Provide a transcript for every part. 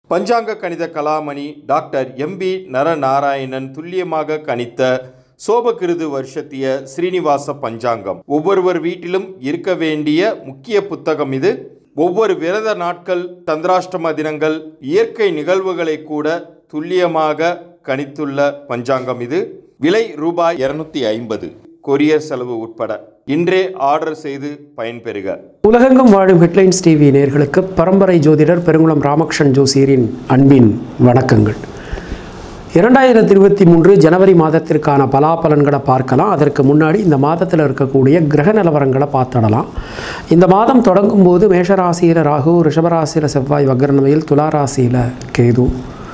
பஞ்சாங்க கணித Kalamani doctor MP Naranarayanan துல்லியமாக கணித்த சோபகிருது வருஷத்திய ஸ்ரீனிவாச பஞ்சாங்கம் ஒவ்வொருவர் வீட்டிலும் இருக்க வேண்டிய முக்கிய புத்தகம் இது ஒவ்வொரு விரத நாட்கள் தந்திராஷ்டம தினங்கள் இயற்கை நிகழ்வுகளை கூட துல்லியமாக கணித்துள்ள பஞ்சாங்கம் இது விலை ரூபாய் இருநூத்தி ஐம்பது கொரியர் செலவு உட்பட இன்றே ஆர்டர் செய்து பயன்பெறுக உலகெங்கும் வாழும் ஹெட்லைன்ஸ் டிவி நேயர்களுக்கு பரம்பரை ஜோதிடர் பெருங்குளம் ராமகிருஷ்ணன் ஜோசியரின் அன்பின் வணக்கங்கள் இரண்டாயிரத்தி இருபத்தி மூன்று ஜனவரி மாதத்திற்கான பலாபலன்களை பார்க்கலாம் அதற்கு முன்னாடி இந்த மாதத்தில் இருக்கக்கூடிய கிரக நிலவரங்களை பார்த்துடலாம் இந்த மாதம் தொடங்கும் போது மேஷராசியில் ராகு ரிஷபராசியில் செவ்வாய் வக்ரநமையில் துளாராசியில் கேது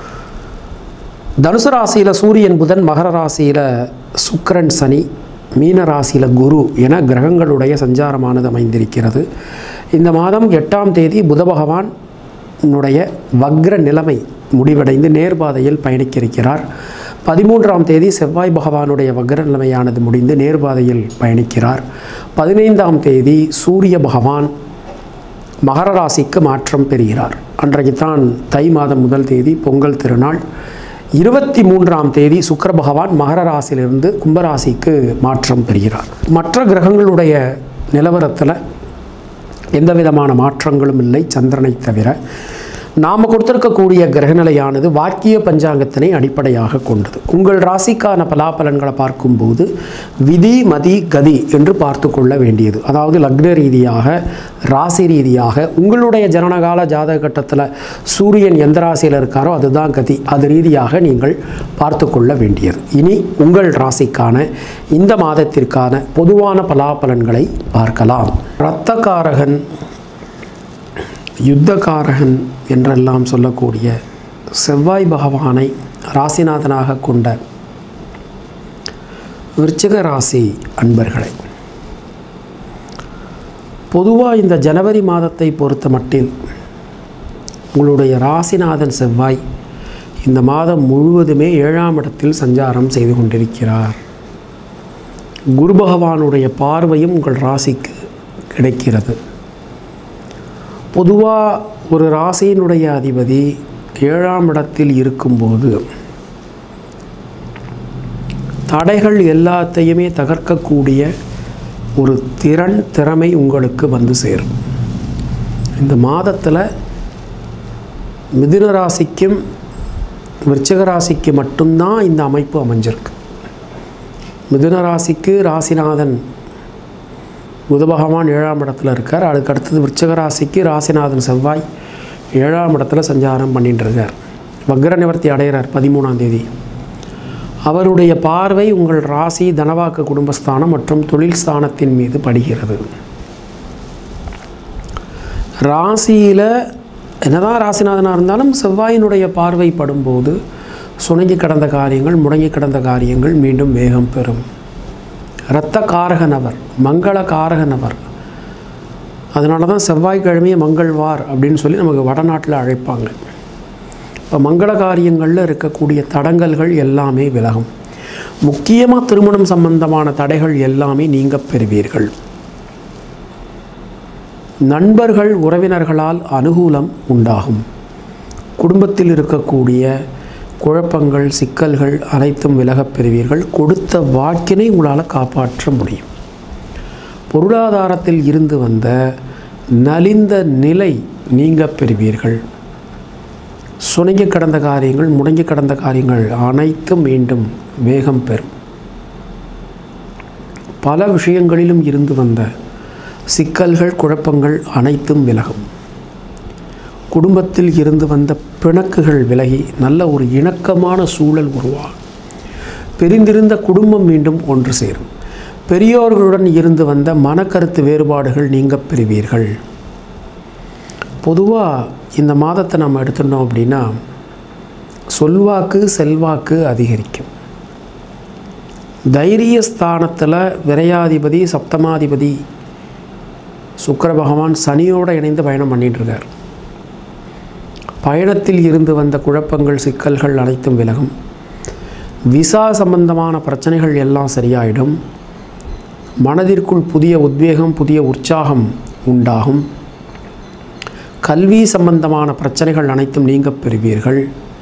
தனுசு ராசியில் சூரியன் புதன் மகர ராசியில் சுக்கிரன் சனி மீன ராசியில் குரு என கிரகங்களுடைய சஞ்சாரமானது அமைந்திருக்கிறது இந்த மாதம் எட்டாம் தேதி புத பகவான் உன்னுடைய வக்ர நிலைமை முடிவடைந்து நேர்பாதையில் பயணிக்க இருக்கிறார் பதிமூன்றாம் தேதி செவ்வாய் பகவானுடைய வக்ர நிலைமையானது முடிந்து நேர்பாதையில் பயணிக்கிறார் பதினைந்தாம் தேதி சூரிய பகவான் மகர ராசிக்கு மாற்றம் பெறுகிறார் அன்றைக்கு தான் தை மாதம் முதல் தேதி பொங்கல் திருநாள் இருபத்தி மூன்றாம் தேதி சுக்கிர பகவான் மகர ராசியிலிருந்து கும்பராசிக்கு மாற்றம் பெறுகிறார் மற்ற கிரகங்களுடைய நிலவரத்தில் எந்த விதமான மாற்றங்களும் இல்லை சந்திரனை தவிர நாம் கொடுத்திருக்கக்கூடிய கிரகநிலையானது வாக்கிய பஞ்சாங்கத்தினை அடிப்படையாக கொண்டது உங்கள் ராசிக்கான பலாபலன்களை பார்க்கும்போது விதி மதி கதி என்று பார்த்து கொள்ள வேண்டியது அதாவது லக்ன ரீதியாக ராசி ரீதியாக உங்களுடைய ஜனனகால ஜாதக கட்டத்தில் சூரியன் எந்த ராசியில் இருக்காரோ அதுதான் கதி அது ரீதியாக நீங்கள் பார்த்து கொள்ள வேண்டியது இனி உங்கள் ராசிக்கான இந்த மாதத்திற்கான பொதுவான பலாபலன்களை பார்க்கலாம் இரத்தக்காரகன் யுத்தகாரகன் என்றெல்லாம் சொல்லக்கூடிய செவ்வாய் பகவானை ராசிநாதனாக கொண்ட விருச்சிக ராசி அன்பர்களை பொதுவாக இந்த ஜனவரி மாதத்தை பொறுத்த மட்டில் உங்களுடைய ராசிநாதன் செவ்வாய் இந்த மாதம் முழுவதுமே ஏழாம் இடத்தில் சஞ்சாரம் செய்து கொண்டிருக்கிறார் குரு பகவானுடைய பார்வையும் உங்கள் ராசிக்கு கிடைக்கிறது பொதுவாக ஒரு ராசியினுடைய அதிபதி ஏழாம் இடத்தில் இருக்கும்போது தடைகள் எல்லாத்தையுமே தகர்க்கக்கூடிய ஒரு திறன் திறமை உங்களுக்கு வந்து சேரும் இந்த மாதத்தில் மிதுன ராசிக்கும் விருச்சிக ராசிக்கு மட்டும்தான் இந்த அமைப்பு அமைஞ்சிருக்கு மிதுன ராசிக்கு ராசிநாதன் புத பகவான் ஏழாம் இடத்துல இருக்கார் அதுக்கு அடுத்தது விருச்சக ராசிக்கு ராசிநாதன் செவ்வாய் ஏழாம் இடத்துல சஞ்சாரம் பண்ணிட்டு இருக்கார் வக்ர நிவர்த்தி அடைகிறார் பதிமூணாம் தேதி அவருடைய பார்வை உங்கள் ராசி தனவாக்கு குடும்பஸ்தானம் மற்றும் தொழில் ஸ்தானத்தின் மீது படுகிறது ராசியில் என்னதான் ராசிநாதனாக இருந்தாலும் செவ்வாயினுடைய பார்வை படும்போது சுணங்கி கடந்த காரியங்கள் முடங்கி கடந்த காரியங்கள் மீண்டும் வேகம் பெறும் இரத்த காரகனவர் மங்கள காரகனவர் அதனால தான் செவ்வாய்க்கிழமையை மங்கள்வார் அப்படின்னு சொல்லி நமக்கு வடநாட்டில் அழைப்பாங்க இப்போ மங்கள காரியங்களில் இருக்கக்கூடிய தடங்கல்கள் எல்லாமே விலகும் முக்கியமாக திருமணம் சம்பந்தமான தடைகள் எல்லாமே நீங்க பெறுவீர்கள் நண்பர்கள் உறவினர்களால் அனுகூலம் உண்டாகும் குடும்பத்தில் இருக்கக்கூடிய குழப்பங்கள் சிக்கல்கள் அனைத்தும் விலகப் பெறுவீர்கள் கொடுத்த வாக்கினை உங்களால் காப்பாற்ற முடியும் பொருளாதாரத்தில் இருந்து வந்த நலிந்த நிலை நீங்க பெறுவீர்கள் சுணங்கி கடந்த காரியங்கள் முடங்கி கடந்த காரியங்கள் அனைத்தும் மீண்டும் வேகம் பெறும் பல விஷயங்களிலும் இருந்து வந்த சிக்கல்கள் குழப்பங்கள் அனைத்தும் விலகும் குடும்பத்தில் இருந்து வந்த பிணக்குகள் விலகி நல்ல ஒரு இணக்கமான சூழல் உருவாகும் பிரிந்திருந்த குடும்பம் மீண்டும் ஒன்று சேரும் பெரியோர்களுடன் இருந்து வந்த மனக்கருத்து வேறுபாடுகள் நீங்க பெறுவீர்கள் பொதுவாக இந்த மாதத்தை நம்ம எடுத்துட்டோம் அப்படின்னா சொல்வாக்கு செல்வாக்கு அதிகரிக்கும் தைரிய ஸ்தானத்தில் விரையாதிபதி சப்தமாதிபதி சுக்கர பகவான் சனியோடு இணைந்து பயணம் பண்ணிட்டு இருக்கார் பயணத்தில் இருந்து வந்த குழப்பங்கள் சிக்கல்கள் அனைத்தும் விலகும் விசா சம்பந்தமான பிரச்சனைகள் எல்லாம் சரியாயிடும் மனதிற்குள் புதிய உத்வேகம் புதிய உற்சாகம் உண்டாகும் கல்வி சம்பந்தமான பிரச்சனைகள் அனைத்தும் நீங்க பெறுவீர்கள்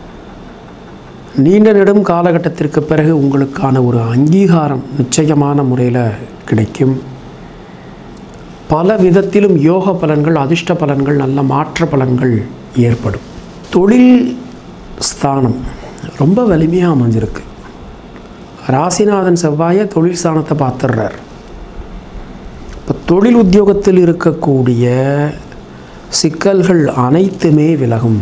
நீண்ட நெடும் காலகட்டத்திற்கு பிறகு உங்களுக்கான ஒரு அங்கீகாரம் நிச்சயமான முறையில் கிடைக்கும் பல விதத்திலும் யோக பலன்கள் அதிர்ஷ்ட பலன்கள் நல்ல மாற்ற பலன்கள் ஏற்படும் தொழில் ஸ்தானம் ரொம்ப வலிமையாக அமைஞ்சிருக்கு ராசிநாதன் செவ்வாயை தொழில் ஸ்தானத்தை பார்த்துடுறார் இப்போ தொழில் உத்தியோகத்தில் இருக்கக்கூடிய சிக்கல்கள் அனைத்துமே விலகும்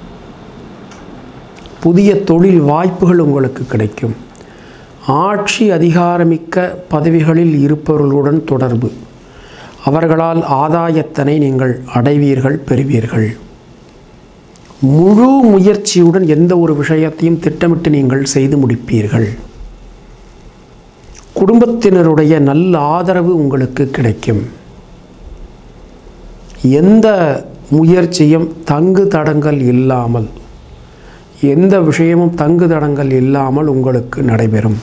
புதிய தொழில் வாய்ப்புகள் உங்களுக்கு கிடைக்கும் ஆட்சி அதிகாரமிக்க பதவிகளில் இருப்பவர்களுடன் தொடர்பு அவர்களால் ஆதாயத்தனை நீங்கள் அடைவீர்கள் பெறுவீர்கள் முழு முயற்சியுடன் எந்த ஒரு விஷயத்தையும் திட்டமிட்டு நீங்கள் செய்து முடிப்பீர்கள் குடும்பத்தினருடைய நல்ல ஆதரவு உங்களுக்கு கிடைக்கும் எந்த முயற்சியும் தங்கு தடங்கள் இல்லாமல் எந்த விஷயமும் தங்கு தடங்கள் இல்லாமல் உங்களுக்கு நடைபெறும்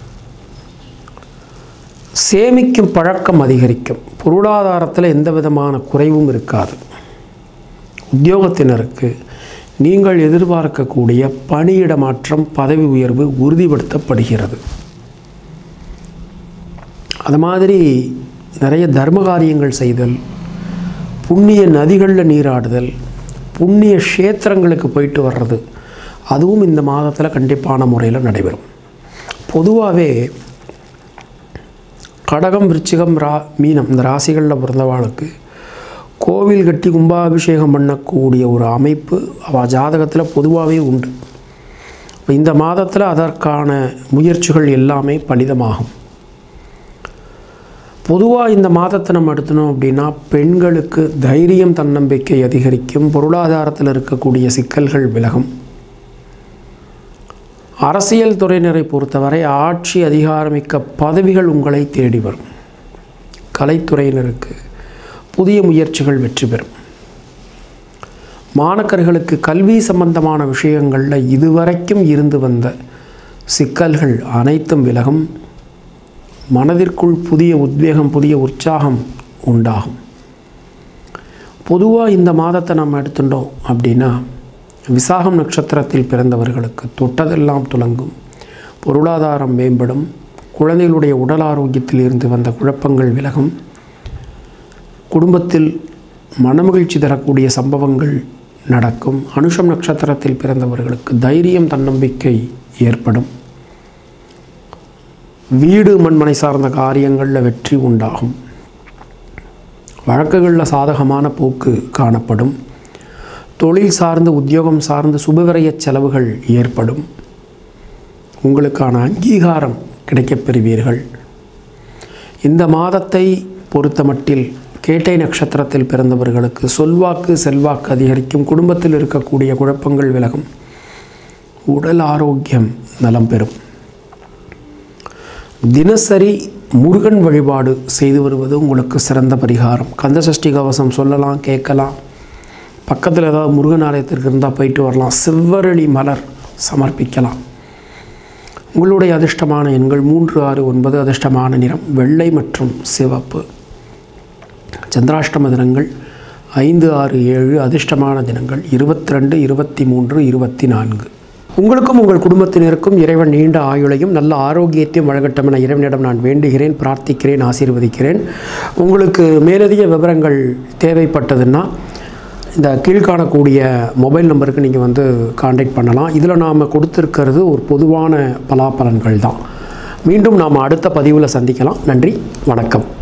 சேமிக்கும் பழக்கம் அதிகரிக்கும் பொருளாதாரத்தில் எந்த விதமான குறைவும் இருக்காது உத்தியோகத்தினருக்கு நீங்கள் எதிர்பார்க்கக்கூடிய பணியிட மாற்றம் பதவி உயர்வு உறுதிப்படுத்தப்படுகிறது அது மாதிரி நிறைய தர்ம காரியங்கள் செய்தல் புண்ணிய நதிகளில் நீராடுதல் புண்ணிய க்ஷேத்திரங்களுக்கு போயிட்டு வர்றது அதுவும் இந்த மாதத்தில் கண்டிப்பான முறையில் நடைபெறும் பொதுவாகவே கடகம் விருச்சிகம் ரா மீனம் இந்த ராசிகளில் பிறந்தவாளுக்கு கோவில் கட்டி கும்பாபிஷேகம் பண்ணக்கூடிய ஒரு அமைப்பு அவள் ஜாதகத்தில் பொதுவாகவே உண்டு இப்போ இந்த மாதத்தில் அதற்கான முயற்சிகள் எல்லாமே பலிதமாகும் பொதுவாக இந்த மாதத்தை நம்ம எடுத்தணும் அப்படின்னா பெண்களுக்கு தைரியம் தன்னம்பிக்கை அதிகரிக்கும் பொருளாதாரத்தில் இருக்கக்கூடிய சிக்கல்கள் விலகும் அரசியல் துறையினரை பொறுத்தவரை ஆட்சி அதிகாரமிக்க பதவிகள் உங்களை தேடி வரும் கலைத்துறையினருக்கு புதிய முயற்சிகள் வெற்றி பெறும் மாணக்கர்களுக்கு கல்வி சம்பந்தமான விஷயங்களில் இதுவரைக்கும் இருந்து வந்த சிக்கல்கள் அனைத்தும் விலகும் மனதிற்குள் புதிய உத்வேகம் புதிய உற்சாகம் உண்டாகும் பொதுவாக இந்த மாதத்தை நம்ம எடுத்துட்டோம் அப்படின்னா விசாகம் நட்சத்திரத்தில் பிறந்தவர்களுக்கு தொட்டதெல்லாம் துலங்கும் பொருளாதாரம் மேம்படும் குழந்தைகளுடைய உடல் ஆரோக்கியத்தில் இருந்து வந்த குழப்பங்கள் விலகும் குடும்பத்தில் மனமகிழ்ச்சி தரக்கூடிய சம்பவங்கள் நடக்கும் அனுஷம் நட்சத்திரத்தில் பிறந்தவர்களுக்கு தைரியம் தன்னம்பிக்கை ஏற்படும் வீடு மண்மனை சார்ந்த காரியங்களில் வெற்றி உண்டாகும் வழக்குகளில் சாதகமான போக்கு காணப்படும் தொழில் சார்ந்து உத்தியோகம் சார்ந்து சுபவிரய செலவுகள் ஏற்படும் உங்களுக்கான அங்கீகாரம் கிடைக்கப் பெறுவீர்கள் இந்த மாதத்தை பொறுத்தமட்டில் கேட்டை நட்சத்திரத்தில் பிறந்தவர்களுக்கு சொல்வாக்கு செல்வாக்கு அதிகரிக்கும் குடும்பத்தில் இருக்கக்கூடிய குழப்பங்கள் விலகும் உடல் ஆரோக்கியம் நலம் பெறும் தினசரி முருகன் வழிபாடு செய்து வருவது உங்களுக்கு சிறந்த பரிகாரம் கந்தசஷ்டி கவசம் சொல்லலாம் கேட்கலாம் பக்கத்தில் ஏதாவது முருகன் ஆலயத்திற்கு இருந்தால் போயிட்டு வரலாம் செவ்வரளி மலர் சமர்ப்பிக்கலாம் உங்களுடைய அதிர்ஷ்டமான எண்கள் மூன்று ஆறு ஒன்பது அதிர்ஷ்டமான நிறம் வெள்ளை மற்றும் சிவப்பு சந்திராஷ்டம தினங்கள் ஐந்து ஆறு ஏழு அதிர்ஷ்டமான தினங்கள் இருபத்தி ரெண்டு இருபத்தி மூன்று இருபத்தி நான்கு உங்களுக்கும் உங்கள் குடும்பத்தினருக்கும் இறைவன் நீண்ட ஆயுளையும் நல்ல ஆரோக்கியத்தையும் வழங்கட்டும் என இறைவனிடம் நான் வேண்டுகிறேன் பிரார்த்திக்கிறேன் ஆசீர்வதிக்கிறேன் உங்களுக்கு மேலதிக விவரங்கள் தேவைப்பட்டதுன்னா இந்த கீழ்காணக்கூடிய மொபைல் நம்பருக்கு நீங்கள் வந்து காண்டாக்ட் பண்ணலாம் இதில் நாம் கொடுத்துருக்கிறது ஒரு பொதுவான பலாபலன்கள் தான் மீண்டும் நாம் அடுத்த பதிவில் சந்திக்கலாம் நன்றி வணக்கம்